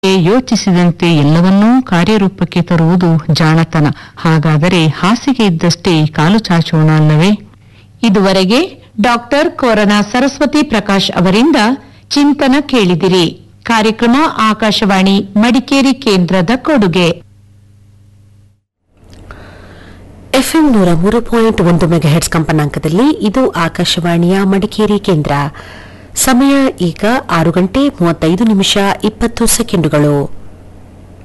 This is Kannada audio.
ಯೋಚಿಸಿದಂತೆ ಎಲ್ಲವನ್ನೂ ಕಾರ್ಯರೂಪಕ್ಕೆ ತರುವುದು ಜಾಣತನ ಹಾಗಾದರೆ ಹಾಸಿಗೆ ಇದ್ದಷ್ಟೇ ಕಾಲು ಚಾಚೋಣ ಅಲ್ಲವೇ ಇದುವರೆಗೆ ಡಾಕ್ಟರ್ ಕೋರನ ಸರಸ್ವತಿ ಪ್ರಕಾಶ್ ಅವರಿಂದ ಚಿಂತನ ಕೇಳಿದಿರಿ ಕಾರ್ಯಕ್ರಮ ಆಕಾಶವಾಣಿ ಮಡಿಕೇರಿ ಕೇಂದ್ರದ ಕೊಡುಗೆ ಎಫ್ಎಂ ನೂರ ಮೂರು ಪಾಯಿಂಟ್ ಒಂದು ಮೆಗಾಹೆಟ್ಸ್ ಕಂಪನಾಂಕದಲ್ಲಿ ಇದು ಆಕಾಶವಾಣಿಯ ಮಡಿಕೇರಿ ಕೇಂದ್ರ ಸಮಯ ಈಗ ಆರು ಗಂಟೆ ಮೂವತ್ತೈದು ನಿಮಿಷ ಇಪ್ಪತ್ತು ಸೆಕೆಂಡುಗಳು